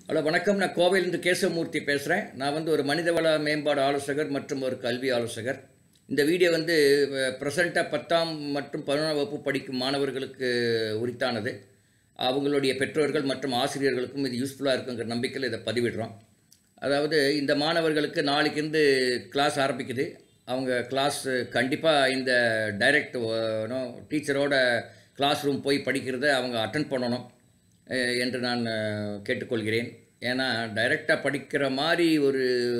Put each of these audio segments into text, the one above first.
hello வணக்கம் நான் கோவையிலிருந்து கேசவமூர்த்தி பேசுகிறேன் நான் வந்து ஒரு மனிதவள மேம்பாடு ஆலோசகர் மற்றும் ஒரு கல்வி ஆலோசகர் இந்த வீடியோ வந்து ப்ரெசண்ட்டாக பத்தாம் மற்றும் பதினொன்றாம் வகுப்பு படிக்கும் மாணவர்களுக்கு உரித்தானது அவங்களுடைய பெற்றோர்கள் மற்றும் ஆசிரியர்களுக்கும் இது யூஸ்ஃபுல்லாக இருக்குங்கிற நம்பிக்கையில் இதை பதிவிடுறோம் அதாவது இந்த மாணவர்களுக்கு நாளைக்கு கிளாஸ் ஆரம்பிக்குது அவங்க கிளாஸ் கண்டிப்பாக இந்த டைரக்ட் டீச்சரோட கிளாஸ் ரூம் போய் படிக்கிறத அவங்க அட்டன் பண்ணணும் அஹ், என்று நான் அஹ், கேட்டுக்கொள்கிறேன் ஏன்னா டைரெக்டாக படிக்கிற மாதிரி ஒரு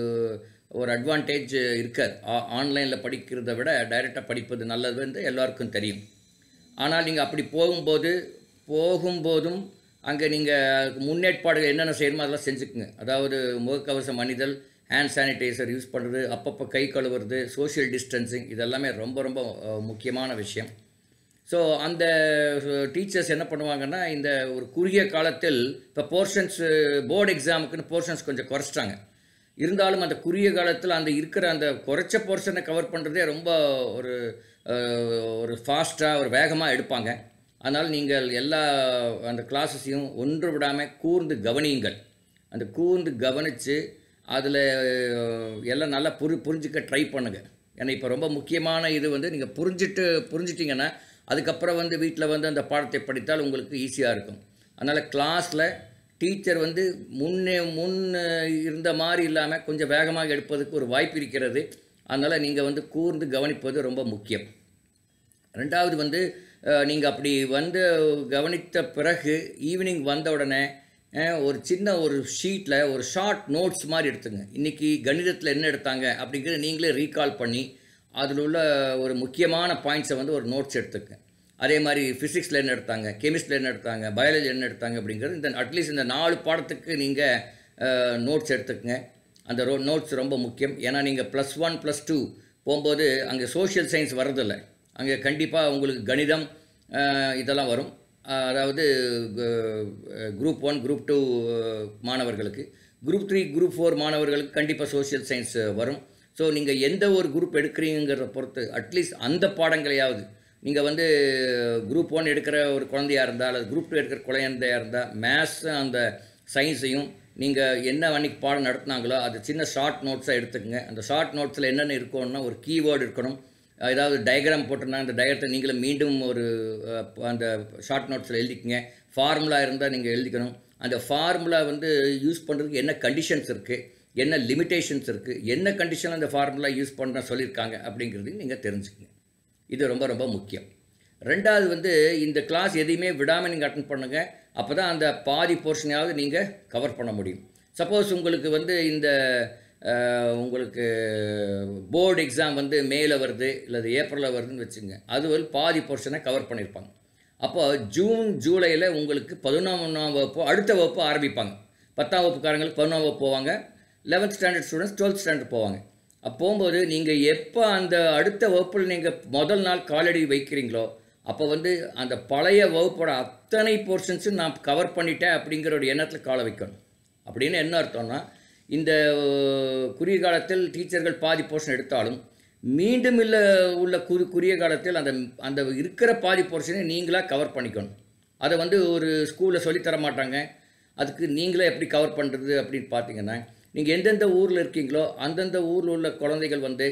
ஒரு அட்வான்டேஜ் இருக்காது ஆன்லைனில் படிக்கிறத விட டைரெக்டாக படிப்பது நல்லது வந்து எல்லாருக்கும் தெரியும் ஆனால் நீங்கள் அப்படி போகும்போது போகும்போதும் அங்கே நீங்கள் முன்னேற்பாடுகள் என்னென்ன செய்யணுமோ அதெல்லாம் செஞ்சுக்குங்க அதாவது முகக்கவசம் அணிதல் ஹேண்ட் சானிடைசர் யூஸ் பண்ணுறது அப்பப்போ கை கழுவுறது சோஷியல் டிஸ்டன்சிங் இதெல்லாமே ரொம்ப ரொம்ப அஹ், முக்கியமான விஷயம் ஸோ அந்த டீச்சர்ஸ் என்ன பண்ணுவாங்கன்னா இந்த ஒரு குறுகிய காலத்தில் இப்போ போர்ஷன்ஸ் போர்டு எக்ஸாமுக்குன்னு போர்ஷன்ஸ் கொஞ்சம் குறைச்சிட்டாங்க இருந்தாலும் அந்த குறுகிய காலத்தில் அந்த இருக்கிற அந்த குறைச்ச போர்ஷனை கவர் பண்ணுறதே ரொம்ப ஒரு அஹ், ஒரு ஃபாஸ்ட்டாக ஒரு வேகமாக எடுப்பாங்க அதனால் நீங்கள் எல்லா அந்த கிளாஸஸையும் ஒன்று விடாமல் கூர்ந்து கவனியுங்கள் அந்த கூர்ந்து கவனித்து அதில் எல்லாம் நல்லா புரி புரிஞ்சுக்க ட்ரை பண்ணுங்கள் ஏன்னா இப்போ ரொம்ப முக்கியமான இது வந்து நீங்கள் புரிஞ்சுட்டு புரிஞ்சிட்டிங்கன்னா அதுக்கப்புறம் வந்து வீட்டில் வந்து அந்த பாடத்தை படித்தால் உங்களுக்கு ஈஸியாக இருக்கும் அதனால் கிளாஸில் டீச்சர் வந்து முன்னே முன் இருந்த மாதிரி இல்லாமல் கொஞ்சம் வேகமாக எடுப்பதுக்கு ஒரு வாய்ப்பு இருக்கிறது அதனால் நீங்கள் வந்து கூர்ந்து கவனிப்பது ரொம்ப முக்கியம் ரெண்டாவது வந்து நீங்கள் அப்படி வந்து கவனித்த பிறகு ஈவினிங் வந்த உடனே அஹ், ஒரு சின்ன ஒரு ஷீட்டில் ஒரு ஷார்ட் நோட்ஸ் மாதிரி எடுத்துங்க இன்றைக்கி கணிதத்தில் என்ன எடுத்தாங்க அப்படிங்கிறத நீங்களே ரீகால் பண்ணி அதில் உள்ள ஒரு முக்கியமான பாயிண்ட்ஸை வந்து ஒரு நோட்ஸ் எடுத்துக்கங்க அதே மாதிரி ஃபிசிக்ஸில் என்ன எடுத்தாங்க கெமிஸ்ட்ரியில் என்ன எடுத்தாங்க பயாலஜி என்ன எடுத்தாங்க அப்படிங்கிறது இந்த அட்லீஸ்ட் இந்த நாலு பாடத்துக்கு நீங்கள் நோட்ஸ் எடுத்துக்கங்க அந்த ரோ நோட்ஸ் ரொம்ப முக்கியம் ஏன்னா நீங்கள் ப்ளஸ் ஒன் ப்ளஸ் டூ போகும்போது அங்கே சோஷியல் சயின்ஸ் வர்றதில்ல அங்கே கண்டிப்பாக உங்களுக்கு கணிதம் அஹ், இதெல்லாம் வரும் அஹ், அதாவது குரூப் ஒன் குரூப் டூ மாணவர்களுக்கு குரூப் த்ரீ குரூப் ஃபோர் மாணவர்களுக்கு கண்டிப்பாக சோஷியல் சயின்ஸ் வரும் ஸோ நீங்கள் எந்த ஒரு குரூப் எடுக்கிறீங்கிறத பொறுத்து அட்லீஸ்ட் அந்த பாடங்களையாவது நீங்கள் வந்து குரூப் ஒன் எடுக்கிற ஒரு குழந்தையா இருந்தால் அல்லது குரூப் டூ எடுக்கிற குழந்தையா இருந்தால் மேத்ஸ் அந்த சயின்ஸையும் நீங்கள் என்ன அன்னைக்கு பாடம் நடத்துனாங்களோ அது சின்ன ஷார்ட் நோட்ஸாக எடுத்துக்கங்க அந்த ஷார்ட் நோட்ஸில் என்னென்ன இருக்கணும்னா ஒரு கீவேர்டு இருக்கணும் ஏதாவது டயக்ராம் போட்டிருந்தா அந்த டயத்தை நீங்களும் மீண்டும் ஒரு அஹ், அந்த ஷார்ட் நோட்ஸில் எழுதிக்கங்க ஃபார்முலா இருந்தால் நீங்கள் எழுதிக்கணும் அந்த ஃபார்முலா வந்து யூஸ் பண்ணுறதுக்கு என்ன கண்டிஷன்ஸ் இருக்குது என்ன லிமிட்டேஷன்ஸ் இருக்குது என்ன கண்டிஷனில் அந்த ஃபார்முலா யூஸ் பண்ண சொல்லியிருக்காங்க அப்படிங்கிறதையும் நீங்கள் தெரிஞ்சுக்கங்க இது ரொம்ப ரொம்ப முக்கியம் ரெண்டாவது வந்து இந்த கிளாஸ் எதையுமே விடாமல் நீங்கள் அட்டன் பண்ணுங்கள் அப்போ தான் அந்த பாதி போர்ஷனையாவது நீங்கள் கவர் பண்ண முடியும் சப்போஸ் உங்களுக்கு வந்து இந்த அஹ், உங்களுக்கு போர்டு எக்ஸாம் வந்து மேல வருது இல்லை ஏப்ரலில் வருதுன்னு வச்சுங்க அது வந்து பாதி போர்ஷனை கவர் பண்ணியிருப்பாங்க அப்போ ஜூன் ஜூலையில் உங்களுக்கு பதினொன்றாம் வகுப்பு அடுத்த வகுப்பு ஆரம்பிப்பாங்க பத்தாம் வகுப்புக்காரங்களுக்கு பதினொன்றாம் வகுப்பு போவாங்க eleventh standard students twelfth standard போவாங்க அப்போ போகும்போது நீங்கள் எப்போ அந்த அடுத்த வகுப்பில் நீங்கள் முதல் நாள் காலடி வைக்கிறீங்களோ அப்போ வந்து அந்த பழைய வகுப்போட அத்தனை போர்ஷன்ஸும் நான் கவர் பண்ணிட்டேன் அப்படிங்கிற ஒரு எண்ணத்தில் கால வைக்கணும் அப்படின்னு என்ன அர்த்தம்னா இந்த அஹ், குறுகிய காலத்தில் டீச்சர்கள் பாதி போர்ஷன் எடுத்தாலும் மீண்டும் இல்லை உள்ள குறி குறுகிய காலத்தில் அந்த அந்த இருக்கிற பாதி போர்ஷனை நீங்களாக கவர் பண்ணிக்கணும் அதை வந்து ஒரு ஸ்கூலில் சொல்லித்தர மாட்டாங்க அதுக்கு நீங்களே எப்படி கவர் பண்ணுறது அப்படின்னு பார்த்தீங்கன்னா நீங்கள் எந்தெந்த ஊரில் இருக்கீங்களோ அந்தந்த ஊரில் உள்ள குழந்தைகள் வந்து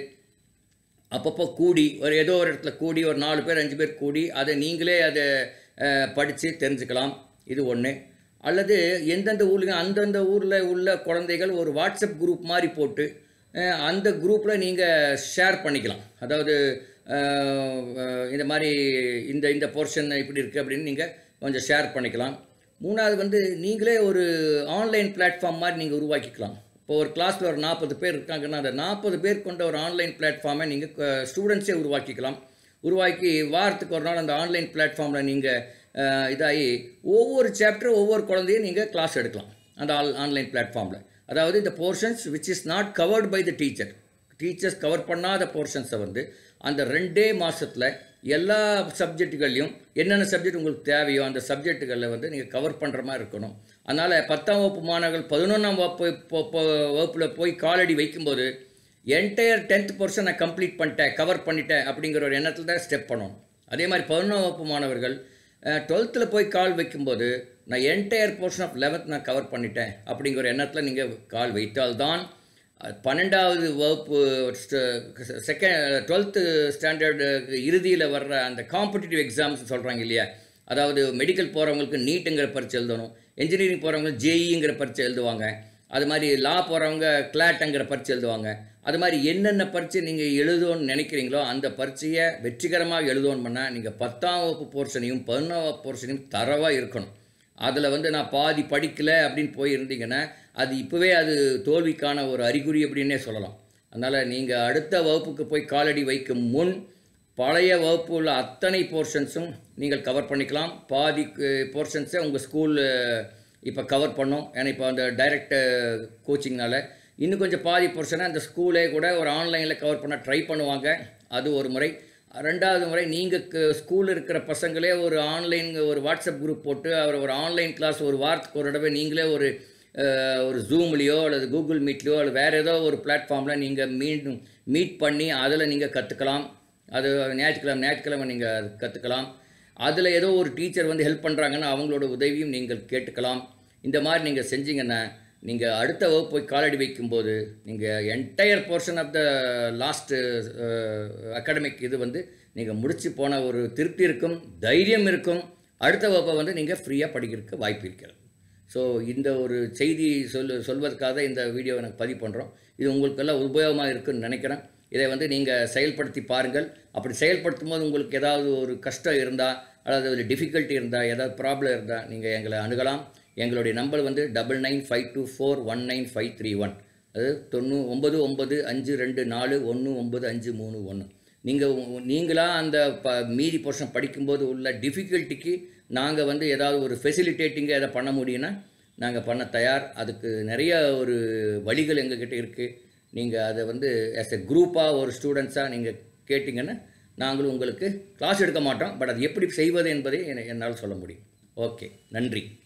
அப்பப்போ கூடி ஒரு ஏதோ ஒரு இடத்துல கூடி ஒரு நாலு பேர் அஞ்சு பேர் கூடி அதை நீங்களே அதை படித்து தெரிஞ்சுக்கலாம் இது ஒன்று அல்லது எந்தெந்த ஊர்லையும் அந்தந்த ஊரில் உள்ள குழந்தைகள் ஒரு வாட்ஸ்அப் குரூப் மாதிரி போட்டு அஹ், அந்த குரூப்பில் நீங்கள் ஷேர் பண்ணிக்கலாம் அதாவது அஹ், அஹ், இந்த மாதிரி இந்த இந்த போர்ஷன் இப்படி இருக்குது அப்படின்னு நீங்கள் கொஞ்சம் ஷேர் பண்ணிக்கலாம் மூணாவது வந்து நீங்களே ஒரு ஆன்லைன் பிளாட்ஃபார்ம் மாதிரி நீங்கள் உருவாக்கிக்கலாம் இப்போ ஒரு கிளாஸில் ஒரு நாற்பது பேர் இருக்காங்கன்னா அந்த நாற்பது பேர் கொண்ட ஒரு ஆன்லைன் பிளாட்ஃபார்மை நீங்கள் ஸ்டூடெண்ட்ஸே உருவாக்கிக்கலாம் உருவாக்கி வாரத்துக்கு ஒரு நாள் அந்த ஆன்லைன் பிளாட்ஃபார்மில் நீங்கள் இதாகி ஒவ்வொரு சாப்டர் ஒவ்வொரு குழந்தையும் நீங்கள் கிளாஸ் எடுக்கலாம் அந்த ஆல் ஆன்லைன் பிளாட்ஃபார்மில் அதாவது இந்த portions which is not covered by the teacher teachers cover பண்ணாத போர்ஷன்ஸை வந்து அந்த ரெண்டே மாதத்தில் எல்லா சப்ஜெக்ட்டுகள்லையும் என்னென்ன சப்ஜெக்ட் உங்களுக்கு தேவையோ அந்த சப்ஜெக்ட்டுகளில் வந்து நீங்கள் கவர் பண்ணுற மாதிரி இருக்கணும் அதனால் பத்தாம் வகுப்பு மாணவர்கள் பதினொன்றாம் வகுப்பு போ- போ- வகுப்பில் போய் காலடி வைக்கும்போது என்டையர் டென்த் போர்ஷன் நான் கம்ப்ளீட் பண்ணிட்டேன் கவர் பண்ணிட்டேன் அப்படிங்கிற ஒரு எண்ணத்தில் தான் ஸ்டெப் பண்ணணும் அதே மாதிரி பதினொன்றாம் வகுப்பு மாணவர்கள் டுவெல்த்தில் போய் கால் வைக்கும்போது நான் என்டையர் போர்ஷன் ஆஃப் லெவன்த் நான் கவர் பண்ணிட்டேன் அப்படிங்கிற எண்ணத்தில் நீங்கள் கால் வைத்தால்தான் அஹ், பன்னெண்டாவது வகுப்பு செகண்ட் டுவெல்த்து ஸ்டாண்டர்டு இறுதியில் வர்ற அந்த காம்படிட்டிவ் எக்ஸாம்ஸ் சொல்கிறாங்க இல்லையா அதாவது மெடிக்கல் போகிறவங்களுக்கு நீட்டுங்கிற பரீட்சை எழுதணும் இன்ஜினியரிங் போகிறவங்க ஜேஇங்கிற பரீட்சை எழுதுவாங்க அது மாதிரி லா போகிறவங்க கிளாட்டுங்கிற பரீட்சை எழுதுவாங்க அது மாதிரி என்னென்ன பரீட்சை நீங்கள் எழுதணும்னு நினைக்கிறீங்களோ அந்த பரீட்சையை வெற்றிகரமாக எழுதணும் பண்ணால் நீங்கள் பத்தாம் வகுப்பு போர்ஷனையும் பதினொன்றாம் வகுப்பு போர்ஷனையும் தரவாக இருக்கணும் அதில் வந்து நான் பாதி படிக்கலை அப்படின்னு போயிருந்தீங்கன்னா அது இப்போவே அது தோல்விக்கான ஒரு அறிகுறி அப்படின்னே சொல்லலாம் அதனால் நீங்கள் அடுத்த வகுப்புக்கு போய் காலடி வைக்கும் முன் பழைய வகுப்பு உள்ள அத்தனை போர்ஷன்ஸும் நீங்கள் கவர் பண்ணிக்கலாம் பாதி போர்ஷன்ஸை உங்கள் ஸ்கூல் இப்போ கவர் பண்ணோம் ஏன்னா இப்போ அந்த டைரக்ட் கோச்சிங்னால இன்னும் கொஞ்சம் பாதி போர்ஷனை அந்த ஸ்கூலே கூட ஒரு ஆன்லைனில் கவர் பண்ண ட்ரை பண்ணுவாங்க அது ஒரு முறை ரெண்டாவது முறை நீங்கள் ஸ்கூலில் இருக்கிற பசங்களே ஒரு ஆன்லைன் ஒரு வாட்ஸ்அப் குரூப் போட்டு அவர் ஒரு ஆன்லைன் கிளாஸ் ஒரு வாரத்துக்கு ஒரு தடவை நீங்களே ஒரு அஹ், ஒரு ஜூம்லேயோ அல்லது கூகுள் மீட்லேயோ அல்லது வேறு ஏதோ ஒரு பிளாட்ஃபார்மில் நீங்கள் மீண்டும் மீட் பண்ணி அதில் நீங்கள் கற்றுக்கலாம் அது ஞாயிற்றுக்கிழமை ஞாயிற்றுக்கிழமை நீங்கள் கற்றுக்கலாம் அதில் ஏதோ ஒரு டீச்சர் வந்து ஹெல்ப் பண்ணுறாங்கன்னா அவங்களோட உதவியும் நீங்கள் கேட்டுக்கலாம் இந்த மாதிரி நீங்கள் செஞ்சீங்கன்னா நீங்கள் அடுத்த வகுப்பு போய் காலடி வைக்கும்போது நீங்கள் entire portion of the last academic இது வந்து நீங்கள் முடிச்சு போன ஒரு திருப்தி இருக்கும் தைரியம் இருக்கும் அடுத்த வகுப்பை வந்து நீங்கள் ஃப்ரீயாக படிக்கிறதுக்கு வாய்ப்பு இருக்கிறது ஸோ இந்த ஒரு செய்தி சொல் சொல்வதற்காக இந்த வீடியோ எனக்கு பதிவு பண்ணுறோம் இது உங்களுக்கெல்லாம் உபயோகமாக இருக்குன்னு நினைக்கிறேன் இதை வந்து நீங்கள் செயல்படுத்தி பாருங்கள் அப்படி செயல்படுத்தும் போது உங்களுக்கு ஏதாவது ஒரு கஷ்டம் இருந்தால் அல்லது ஒரு டிஃபிகல்ட்டி இருந்தால் ஏதாவது ப்ராப்ளம் இருந்தால் நீங்கள் எங்களை அணுகலாம் எங்களுடைய நம்பர் வந்து double nine five two four one nine five three one அது தொண்ணூ ஒம்பது ஒம்பது அஞ்சு ரெண்டு நாலு ஒன்று ஒம்பது அஞ்சு மூணு ஒன்று நீங்கள் நீங்களாக அந்த ப மீதி போர்ஷன் படிக்கும்போது உள்ள டிஃபிகல்ட்டிக்கு நாங்கள் வந்து ஏதாவது ஒரு ஃபெசிலிட்டேட்டிங்காக எதை பண்ண முடியும்னா நாங்கள் பண்ண தயார் அதுக்கு நிறைய ஒரு வழிகள் எங்ககிட்ட இருக்குது நீங்கள் அதை வந்து ஆஸ் எ குரூப்பாக ஒரு ஸ்டூடெண்ட்ஸாக நீங்கள் கேட்டிங்கன்னா நாங்களும் உங்களுக்கு கிளாஸ் எடுக்க மாட்டோம் பட் அது எப்படி செய்வது என்பதை என்னால் சொல்ல முடியும் ஓகே நன்றி